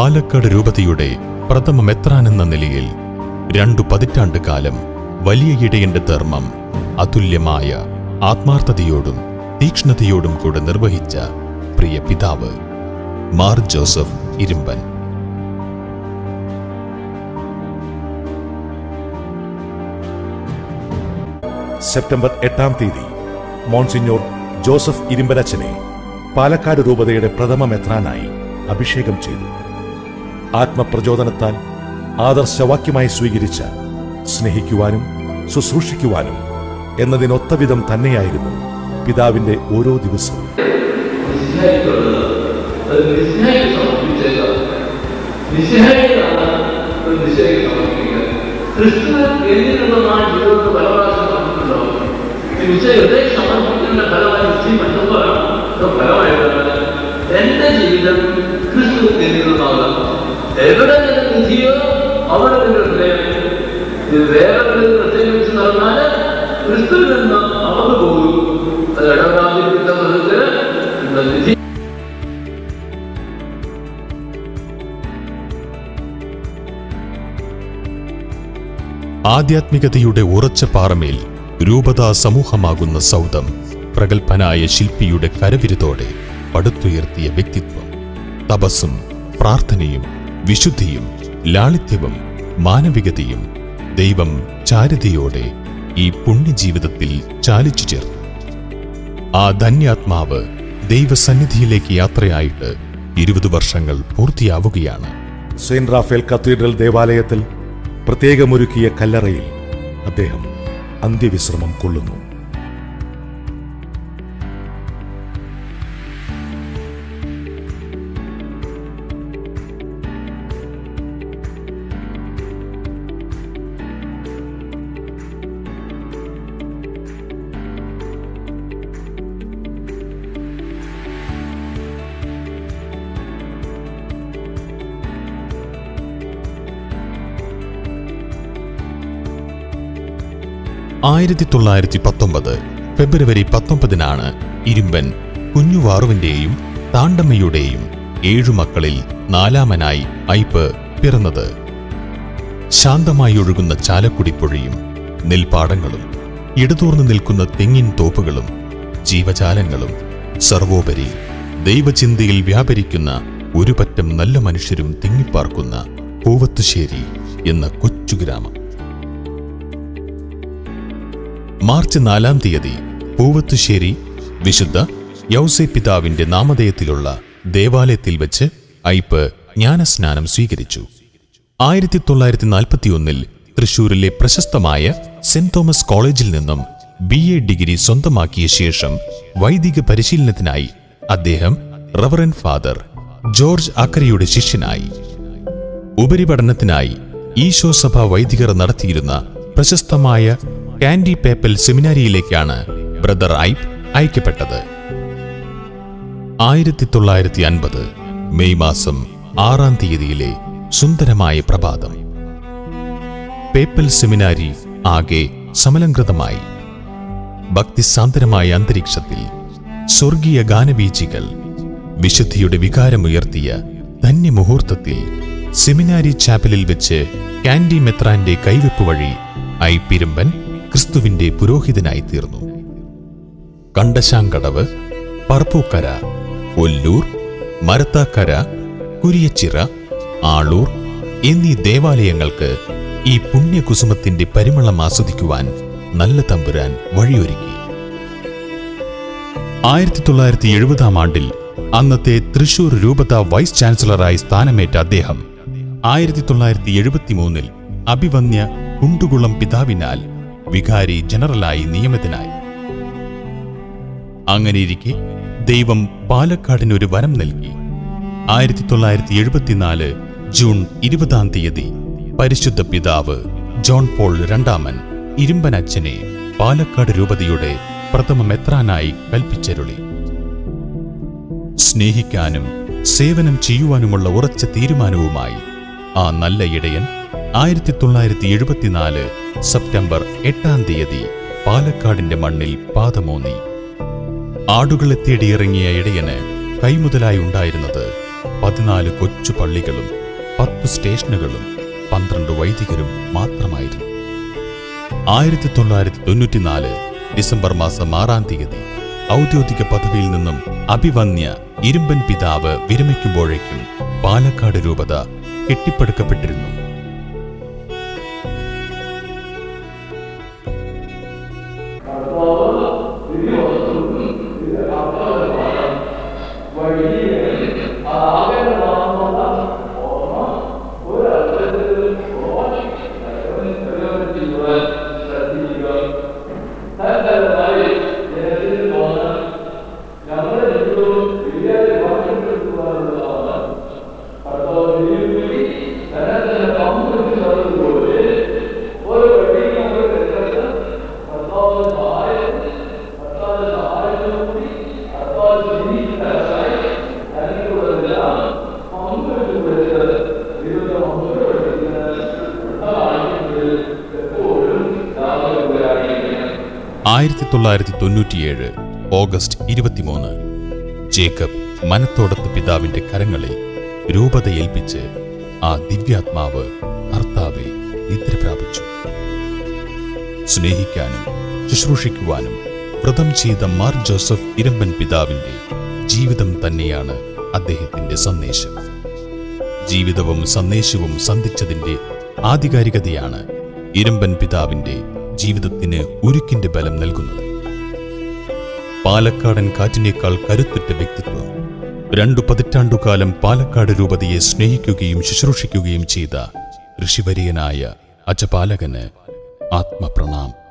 പാലക്കാട് രൂപതയുടെ പ്രഥമ മെത്രാൻ എന്ന നിലയിൽ രണ്ടു പതിറ്റാണ്ട് കാലം വലിയ ഇടയന്റെ ധർമ്മം അതുല്യമായ ആത്മാർത്ഥതയോടും തീക്ഷ്ണതയോടും കൂടെ നിർവഹിച്ച പ്രിയ പിതാവ് മാർ ജോസഫ് ഇരുമ്പൻ സെപ്റ്റംബർ എട്ടാം തീയതി മോൺസിഞ്ഞോർ ജോസഫ് ഇരുമ്പലച്ചനെ പാലക്കാട് രൂപതയുടെ പ്രഥമ മെത്രാനായി അഭിഷേകം ചെയ്തു ആത്മപ്രചോദനത്താൽ ആദർശവാക്യമായി സ്വീകരിച്ച സ്നേഹിക്കുവാനും ശുശ്രൂഷിക്കുവാനും എന്നതിനൊത്തവിധം തന്നെയായിരുന്നു പിതാവിന്റെ ഓരോ ദിവസവും നിശ്ചയിക്കുന്നത് അത് നിശ്ചയം സമർപ്പിച്ചേക്ക നിശ്ചയിക്കാണ് ഒരു നിശ്ചയം സമർപ്പിക്കുക ക്രിസ്തു എന്നിലുള്ള ആ ജീവിതത്തിൽ പല പ്രാവശ്യം പറഞ്ഞിട്ടുണ്ടാവും ഈ നിശ്ചയത്തെ സമർപ്പിക്കുന്ന ഫലമായി നിശ്ചയം പറ്റുമ്പോഴാണ് ഇത് ഫലമായിട്ടാണ് എന്റെ ജീവിതം ക്രിസ്തു എന്നിലുള്ളതാണ് എവിടെ നിന്റെ നിധിയോ അവിടെ നിന്റെ ഹൃദയം ഇത് വേറെ ഹൃദയം വെച്ച് നടന്നാൽ ക്രിസ്തുവിൽ നിന്ന് അളന്നു പോകും അത് ഇടപെടാതിരിക്കുന്ന മൃഗത്തിന് இந்த நிதி ആധ്യാത്മികതയുടെ ഉറച്ച പാറമേൽ രൂപതാ സമൂഹമാകുന്ന സൗദം പ്രഗത്ഭനായ ശില്പിയുടെ കരവിരുതോടെ പടുത്തുയർത്തിയ വ്യക്തിത്വം തപസ്സും പ്രാർത്ഥനയും വിശുദ്ധിയും ലാളിത്യവും മാനവികതയും ദൈവം ചാരുതയോടെ ഈ പുണ്യജീവിതത്തിൽ ചാലിച്ചു ചേർന്നു ആ ധന്യാത്മാവ് ദൈവസന്നിധിയിലേക്ക് യാത്രയായിട്ട് ഇരുപത് വർഷങ്ങൾ പൂർത്തിയാവുകയാണ് സെയിന്റ് റാഫേൽ കത്തീഡ്രൽ ദേവാലയത്തിൽ പ്രത്യേകമൊരുക്കിയ കല്ലറയിൽ അദ്ദേഹം അന്ത്യവിശ്രമം കൊള്ളുന്നു ആയിരത്തി തൊള്ളായിരത്തി പത്തൊമ്പത് ഫെബ്രുവരി പത്തൊമ്പതിനാണ് ഇരുമ്പൻ കുഞ്ഞുവാറുവിന്റെയും താണ്ടമ്മയുടെയും ഏഴു മക്കളിൽ നാലാമനായി ഐപ്പ് പിറന്നത് ശാന്തമായി ഒഴുകുന്ന ചാലക്കുടി പുഴയും നെൽപ്പാടങ്ങളും ഇടതൂർന്നു നിൽക്കുന്ന തെങ്ങിൻ തോപ്പുകളും ജീവജാലങ്ങളും സർവോപരി ദൈവചിന്തയിൽ വ്യാപരിക്കുന്ന ഒരു പറ്റം നല്ല മനുഷ്യരും തിങ്ങിപ്പാർക്കുന്ന പൂവത്തുശ്ശേരി എന്ന കൊച്ചു ഗ്രാമം മാർച്ച് നാലാം തീയതി പൂവത്തുശ്ശേരി വിശുദ്ധ യൗസെ പിതാവിന്റെ നാമധേയത്തിലുള്ള ദേവാലയത്തിൽ വെച്ച് ഐപ്പ് ജ്ഞാനസ്നാനം സ്വീകരിച്ചു ആയിരത്തി തൊള്ളായിരത്തി നാൽപ്പത്തിയൊന്നിൽ തൃശൂരിലെ പ്രശസ്തമായ സെന്റ് തോമസ് കോളേജിൽ നിന്നും ബി എ ഡിഗ്രി സ്വന്തമാക്കിയ ശേഷം വൈദിക പരിശീലനത്തിനായി അദ്ദേഹം റവറൻ ഫാദർ ജോർജ് അക്കരയുടെ ശിഷ്യനായി ഉപരിപഠനത്തിനായി ഈശോ സഭ വൈദികർ നടത്തിയിരുന്ന പ്രശസ്തമായ കാൻഡി പേപ്പൽ സെമിനാരിയിലേക്കാണ് ബ്രദർ ഐപ്പ് അയക്കപ്പെട്ടത് ആയിരത്തി തൊള്ളായിരത്തി അൻപത് മെയ് മാസം ആറാം തീയതിയിലെ സുന്ദരമായ പ്രഭാതം പേപ്പൽ സെമിനാരി ആകെ സമലംകൃതമായി ഭക്തിസാന്ദ്രമായ അന്തരീക്ഷത്തിൽ സ്വർഗീയ ഗാനബീജികൾ വിശുദ്ധിയുടെ വികാരമുയർത്തിയ ധന്യമുഹൂർത്തത്തിൽ സെമിനാരി ചാപ്പലിൽ വെച്ച് കാൻഡി മെത്രാന്റെ കൈവെപ്പ് വഴി ഐ പിരമ്പൻ ക്രിസ്തുവിന്റെ പുരോഹിതനായി തീർന്നു കണ്ടശാങ്കടവ് പറപ്പൂക്കര ഒല്ലൂർ മരത്താക്കര കുരിയച്ചിറ ആളൂർ എന്നീ ദേവാലയങ്ങൾക്ക് ഈ പുണ്യകുസുമത്തിന്റെ പരിമളം ആസ്വദിക്കുവാൻ നല്ല തമ്പുരാൻ വഴിയൊരുക്കി ആയിരത്തി തൊള്ളായിരത്തി എഴുപതാം ആണ്ടിൽ അന്നത്തെ തൃശൂർ രൂപത വൈസ് ചാൻസലറായി സ്ഥാനമേറ്റ അദ്ദേഹം ആയിരത്തി തൊള്ളായിരത്തി എഴുപത്തിമൂന്നിൽ അഭിവന്യ കുണ്ടുകുളം പിതാവിനാൽ വികാരി ജനറലായി നിയമിതനായി അങ്ങനെയിരിക്കെ ദൈവം പാലക്കാടിന് ഒരു വരം നൽകി ആയിരത്തി തൊള്ളായിരത്തി എഴുപത്തിനാല് ജൂൺ ഇരുപതാം തീയതി പരിശുദ്ധ പിതാവ് ജോൺ പോൾ രണ്ടാമൻ ഇരുമ്പനച്ഛനെ പാലക്കാട് രൂപതയുടെ പ്രഥമ മെത്രാനായി കൽപ്പിച്ചരുളി സ്നേഹിക്കാനും സേവനം ചെയ്യുവാനുമുള്ള ഉറച്ച തീരുമാനവുമായി ആ നല്ല ഇടയൻ ആയിരത്തി തൊള്ളായിരത്തി എഴുപത്തിനാല് സെപ്റ്റംബർ എട്ടാം തീയതി പാലക്കാടിന്റെ മണ്ണിൽ പാദമൂന്നി ആടുകളെ തേടിയിറങ്ങിയ ഇടയന് കൈമുതലായി ഉണ്ടായിരുന്നത് പതിനാല് കൊച്ചു പള്ളികളും പത്ത് സ്റ്റേഷനുകളും പന്ത്രണ്ട് വൈദികരും മാത്രമായിരുന്നു ആയിരത്തി തൊള്ളായിരത്തി തൊണ്ണൂറ്റിനാല് ഡിസംബർ മാസം ആറാം തീയതി ഔദ്യോഗിക പദവിയിൽ നിന്നും അഭിവന്യ ഇരുമ്പൻ പിതാവ് വിരമിക്കുമ്പോഴേക്കും പാലക്കാട് രൂപത കെട്ടിപ്പടുക്കപ്പെട്ടിരുന്നു ആയിരത്തി തൊള്ളായിരത്തി തൊണ്ണൂറ്റിയേഴ് ഓഗസ്റ്റ് ഇരുപത്തിമൂന്ന് ജേക്കബ് മനത്തോടത്ത് പിതാവിന്റെ കരങ്ങളിൽ രൂപത ഏൽപ്പിച്ച് ആ ദിവ്യാത്മാവ് കർത്താവിൽ നിദ്ര പ്രാപിച്ചു സ്നേഹിക്കാനും ശുശ്രൂഷിക്കുവാനും വ്രതം ചെയ്ത മാർ ജോസഫ് ഇരമ്പൻ പിതാവിന്റെ ജീവിതം തന്നെയാണ് അദ്ദേഹത്തിന്റെ സന്ദേശം ജീവിതവും സന്ദേശവും സന്ധിച്ചതിന്റെ ആധികാരികതയാണ് ഇരമ്പൻ പിതാവിന്റെ ജീവിതത്തിന് ഉരുക്കിന്റെ ബലം നൽകുന്നത് പാലക്കാടൻ കാറ്റിനേക്കാൾ കരുത്തുറ്റ വ്യക്തിത്വം രണ്ടു പതിറ്റാണ്ടുകാലം പാലക്കാട് രൂപതയെ സ്നേഹിക്കുകയും ശുശ്രൂഷിക്കുകയും ചെയ്ത ഋഷിവര്യനായ അജപാലകന് ആത്മപ്രണാം